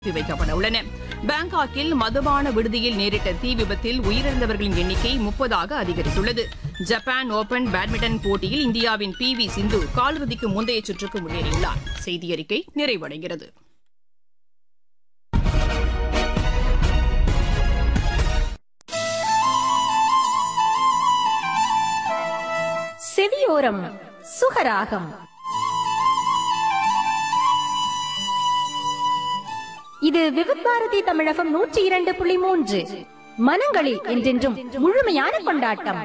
நிறுத்தி வைக்கப்பட உள்ளன பாங்காக்கில் மதுபான விடுதியில் நேரிட்ட தீ விபத்தில் உயிரிழந்தவர்களின் எண்ணிக்கை முப்பதாக அதிகரித்துள்ளது ஜப்பான் ஓபன் பேட்மிண்டன் போட்டியில் இந்தியாவின் பி வி சிந்து காலிறுதிக்கு முந்தைய சுற்றுக்கு முன்னேறியுள்ளார் செய்தியறிக்கை நிறைவடைகிறது செவியோரம் சுகராகம் இது விவித் பாரதி தமிழகம் நூற்றி இரண்டு புள்ளி மூன்று மனங்களில் என்றென்றும் முழுமையான கொண்டாட்டம்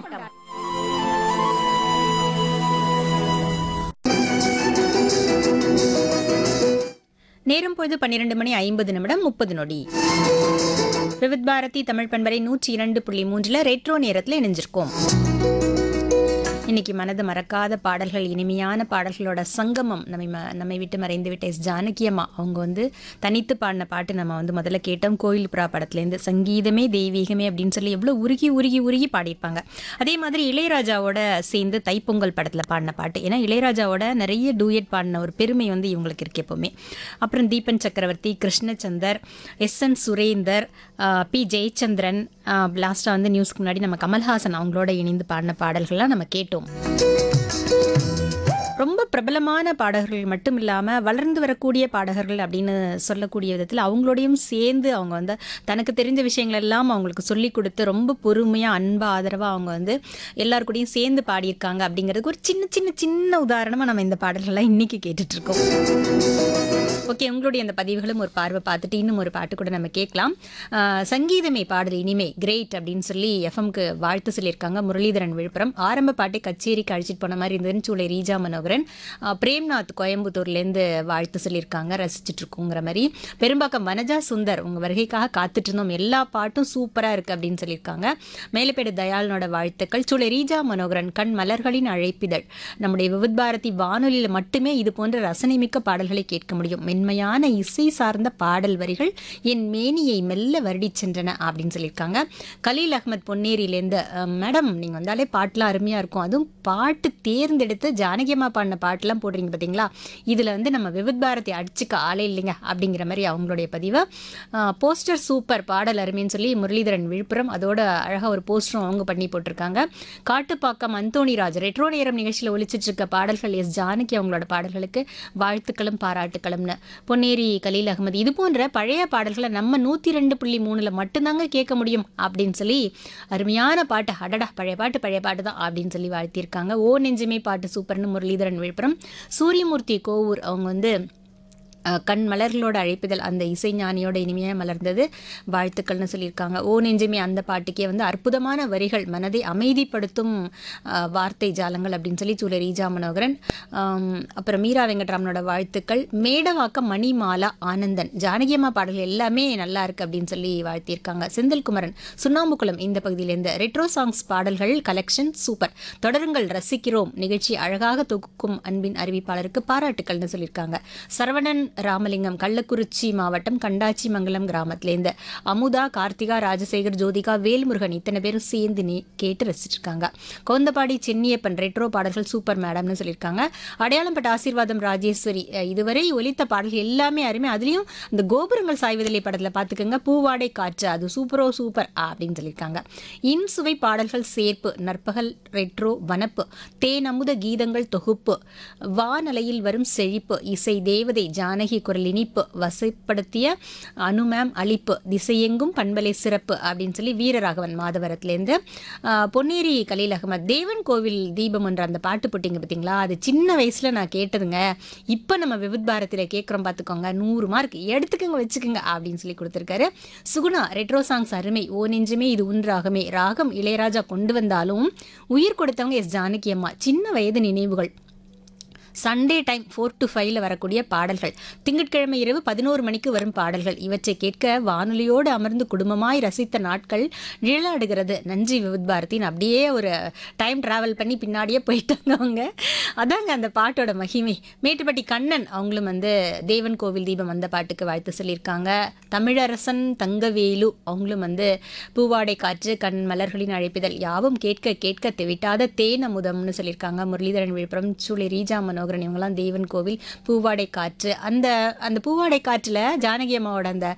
நேரம் பொழுது பன்னிரண்டு மணி ஐம்பது நிமிடம் முப்பது நொடி விவித் பாரதி தமிழ் பண்பரை நூற்றி இரண்டு புள்ளி மூன்றுல ரெட்ரோ நேரத்தில் இணைஞ்சிருக்கோம் இன்னைக்கு மனது மறக்காத பாடல்கள் இனிமையான பாடல்களோட சங்கமம் நம்மை ம- நம்மை விட்டு மறைந்து விட்ட எஸ் ஜானகி அம்மா அவங்க வந்து தனித்து பாடின பாட்டு நம்ம வந்து முதல்ல கேட்டோம் கோயில் புறா படத்துலேருந்து சங்கீதமே தெய்வீகமே அப்படின்னு சொல்லி எவ்வளோ உருகி உருகி உருகி பாடியிருப்பாங்க அதே மாதிரி இளையராஜாவோட சேர்ந்து தைப்பொங்கல் படத்தில் பாடின பாட்டு ஏன்னா இளையராஜாவோட நிறைய டூயட் பாடின ஒரு பெருமை வந்து இவங்களுக்கு இருக்கு எப்பவுமே அப்புறம் தீபன் சக்கரவர்த்தி கிருஷ்ணச்சந்தர் எஸ் என் சுரேந்தர் ஆஹ் பி ஜெயச்சந்திரன் லாஸ்ட்டாக வந்து நியூஸ்க்கு முன்னாடி நம்ம கமல்ஹாசன் அவங்களோட இணைந்து பாடின பாடல்கள்லாம் நம்ம கேட்டோம் ரொம்ப பிரபலமான பாடகர்கள் மட்டும் இல்லாமல் வளர்ந்து வரக்கூடிய பாடகர்கள் அப்படின்னு சொல்லக்கூடிய விதத்தில் அவங்களோடையும் சேர்ந்து அவங்க வந்து தனக்கு தெரிஞ்ச விஷயங்கள் எல்லாம் அவங்களுக்கு சொல்லி கொடுத்து ரொம்ப பொறுமையாக அன்பா ஆதரவாக அவங்க வந்து எல்லார் கூடயும் சேர்ந்து பாடியிருக்காங்க அப்படிங்கிறதுக்கு ஒரு சின்ன சின்ன சின்ன உதாரணமாக நம்ம இந்த பாடல்கள்லாம் இன்னைக்கு கேட்டுட்டு இருக்கோம் ஓகே உங்களுடைய அந்த பதிவுகளும் ஒரு பார்வை பார்த்துட்டு இன்னும் ஒரு பாட்டு கூட நம்ம கேட்கலாம் ஆஹ் சங்கீதமே பாடல் இனிமே கிரேட் அப்படின்னு சொல்லி எஃப்எம்க்கு வாழ்த்து சொல்லியிருக்காங்க முரளிதரன் விழுப்புரம் ஆரம்ப பாட்டை கச்சேரிக்கு அழைச்சிட்டு போன மாதிரி இருந்ததுன்னு சூளை ரீஜா மனோகரன் ஆஹ் பிரேம்நாத் கோயம்புத்தூர்லேருந்து வாழ்த்து சொல்லியிருக்காங்க ரசிச்சுட்டு இருக்கோங்கிற மாதிரி பெரும்பாக்கம் வனஜா சுந்தர் உங்கள் வருகைக்காக காத்துட்டு இருந்தோம் எல்லா பாட்டும் சூப்பராக இருக்குது அப்படின்னு சொல்லியிருக்காங்க மேலப்பேடு தயாளனோட வாழ்த்துக்கள் சூளை ரீஜா மனோகரன் கண் மலர்களின் அழைப்பிதழ் நம்முடைய விவித் பாரதி வானொலியில் மட்டுமே இது போன்ற ரசனைமிக்க பாடல்களை கேட்க முடியும் மென்மையான இசை சார்ந்த பாடல் வரிகள் என் மேனியை மெல்ல வருடிச் சென்றன அப்படின்னு சொல்லியிருக்காங்க கலீல் அகமத் பொன்னேரியிலேருந்து அஹ், மேடம் நீங்கள் வந்தாலே பாட்டுலாம் அருமையாக இருக்கும் அதுவும் பாட்டு தேர்ந்தெடுத்து ஜானகியம்மா பாடின பாட்டெல்லாம் போடுறீங்க பார்த்தீங்களா இதில் வந்து நம்ம விவித் பாரதி அடிச்சுக்க ஆளே இல்லைங்க அப்படிங்கிற மாதிரி அவங்களுடைய பதிவு போஸ்டர் சூப்பர் பாடல் அருமைன்னு சொல்லி முரளிதரன் விழுப்புரம் அதோட அழகாக ஒரு போஸ்டரும் அவங்க பண்ணி போட்டிருக்காங்க காட்டுப்பாக்கம் அந்தோணிராஜ் ரெட்ரோ நேரம் நிகழ்ச்சியில் ஒலிச்சிட்டு இருக்க பாடல்கள் எஸ் ஜானகி அவங்களோட பாடல்களுக்கு வாழ்த்துக்களும் பாராட்டுக்களும்னு பொன்னேரி கலீல் அகமது இது போன்ற பழைய பாடல்களை நம்ம நூற்றி ரெண்டு புள்ளி மூணில் மட்டும்தாங்க கேட்க முடியும் அப்படின்னு சொல்லி அருமையான பாட்டு அடடா பழைய பாட்டு பழைய பாட்டு தான் அப்படின்னு சொல்லி வாழ்த்தியிருக்காங்க ஓ நெஞ்சுமே பாட்டு சூப்பர்னு முரளிதரன் விழுப்புரம் சூரியமூர்த்தி கோவூர் அவங்க வந்து அஹ், கண் மலர்களோட அழைப்புதல் அந்த இசைஞானியோட இனிமையாக மலர்ந்தது வாழ்த்துக்கள்னு சொல்லியிருக்காங்க ஓ நெஞ்சுமே அந்த பாட்டுக்கே வந்து அற்புதமான வரிகள் மனதை அமைதிப்படுத்தும் அஹ், வார்த்தை ஜாலங்கள் அப்படின்னு சொல்லி சூழ ரீஜா மனோகரன் ஆம், அப்புறம் மீரா வெங்கட்ராமனோட வாழ்த்துக்கள் மேடவாக்கம் மணிமாலா ஆனந்தன் ஜானகியம்மா பாடல்கள் எல்லாமே நல்லா இருக்கு அப்படின்னு சொல்லி வாழ்த்தியிருக்காங்க செந்தில்குமரன் சுண்ணாம்புக்குளம் இந்த பகுதியிலேருந்து ரெட்ரோ சாங்ஸ் பாடல்கள் கலெக்ஷன் சூப்பர் தொடருங்கள் ரசிக்கிறோம் நிகழ்ச்சி அழகாக தொகுக்கும் அன்பின் அறிவிப்பாளருக்கு பாராட்டுக்கள்னு சொல்லியிருக்காங்க சரவணன் ராமலிங்கம் கள்ளக்குறிச்சி மாவட்டம் கண்டாச்சி மங்கலம் கிராமத்திலேருந்து அமுதா கார்த்திகா ராஜசேகர் ஜோதிகா வேல்முருகன் இத்தனை பேரும் சேர்ந்து நீ கேட்டு ரசிச்சிட்டு இருக்காங்க கோந்தபாடி சென்னியப்பன் ரெட்ரோ பாடல்கள் சூப்பர் மேடம்னு சொல்லியிருக்காங்க அடையாளம்பட்ட ஆசீர்வாதம் ராஜேஸ்வரி அஹ் இதுவரை ஒலித்த பாடல்கள் எல்லாமே அருமை அதுலேயும் இந்த கோபுரங்கள் சாய்வதில்லை படத்தில் பார்த்துக்கோங்க பூவாடை காற்று அது சூப்பரோ சூப்பர் அப்படின்னு சொல்லியிருக்காங்க இன்சுவை பாடல்கள் சேர்ப்பு நற்பகல் ரெட்ரோ வனப்பு தேன் அமுத கீதங்கள் தொகுப்பு வானலையில் வரும் செழிப்பு இசை தேவதை ஜானகி குரல் இனிப்பு வசப்படுத்திய அனுமேம் அளிப்பு திசையெங்கும் பண்பலை சிறப்பு அப்படின்னு சொல்லி வீரராகவன் மாதவரத்துலேருந்து ஆஹ், பொன்னேரி கலீல் அகமத் தேவன் கோவில் தீபம் என்ற அந்த பாட்டு போட்டிங்க பார்த்தீங்களா அது சின்ன வயசில் நான் கேட்டதுங்க இப்போ நம்ம விவித் பாரதியில் கேட்குறோம் பார்த்துக்கோங்க நூறு மார்க் எடுத்துக்கோங்க வச்சுக்கோங்க அப்படின்னு சொல்லி கொடுத்துருக்காரு சுகுணா ரெட்ரோ சாங்ஸ் அருமை ஓ நெஞ்சுமே இது உன் ராகமே ராகம் இளையராஜா கொண்டு வந்தாலும் உயிர் கொடுத்தவங்க எஸ் ஜானகி அம்மா சின்ன வயது நினைவுகள் சண்டே டைம் ஃபோர் டு ஃபைவ்ல வரக்கூடிய பாடல்கள் திங்கட்கிழமை இரவு பதினோரு மணிக்கு வரும் பாடல்கள் இவற்றை கேட்க வானொலியோடு அமர்ந்து குடும்பமாய் ரசித்த நாட்கள் நிழலாடுகிறது நன்றி விவித் பாரதின்னு அப்படியே ஒரு டைம் டிராவல் பண்ணி பின்னாடியே போயிட்டாங்க அவங்க அதாங்க அந்த பாட்டோட மகிமை மேட்டுப்பட்டி கண்ணன் அவங்களும் வந்து தேவன் கோவில் தீபம் அந்த பாட்டுக்கு வாழ்த்து சொல்லியிருக்காங்க தமிழரசன் தங்கவேலு அவங்களும் வந்து பூவாடை காற்று கண் மலர்களின் அழைப்பிதழ் யாவும் கேட்க கேட்க தெவிட்டாத தேன் அமுதம்னு சொல்லியிருக்காங்க முரளிதரன் விழுப்புரம் சூளை ரீஜா மனோகர் மனோகரன் இவங்கெல்லாம் தேவன் கோவில் பூவாடை காற்று அந்த அந்த பூவாடை காற்றில் ஜானகி அம்மாவோட அந்த